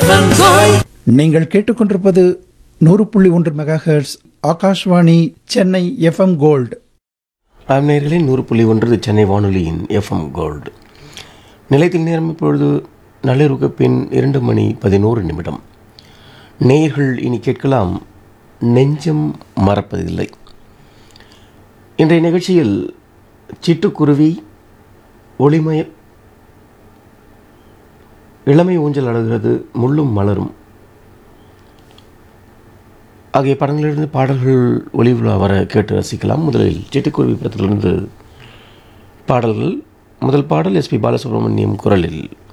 FM gold நீங்கள் கேட்டுக்கொண்டிருப்பது நூறு புள்ளி ஒன்று megahertz Akashvani Chennai FM gold நேயர்களே நூறு புள்ளி ஒன்று சென்னை வானொலியின் எஃப்எம் கோல்டு நிலையத்தில் நேரம் இப்பொழுது நள்ளிரவுக்கு பின் இரண்டு மணி பதினோரு நிமிடம் நேயர்கள் இனி கேட்கலாம் நெஞ்சம் மறப்பதில்லை இன்றைய நிகழ்ச்சியில் சிட்டுக்குருவி ஒளிமய இளமை ஊஞ்சல் அழகிறது முள்ளும் மலரும் ஆகிய படங்களிலிருந்து பாடல்கள் ஒளிவுலா வர கேட்டு ரசிக்கலாம் முதலில் சிட்டுக்குருவி படத்திலிருந்து பாடல்கள் முதல் பாடல் எஸ்பி பாலசுப்ரமணியம் குரலில்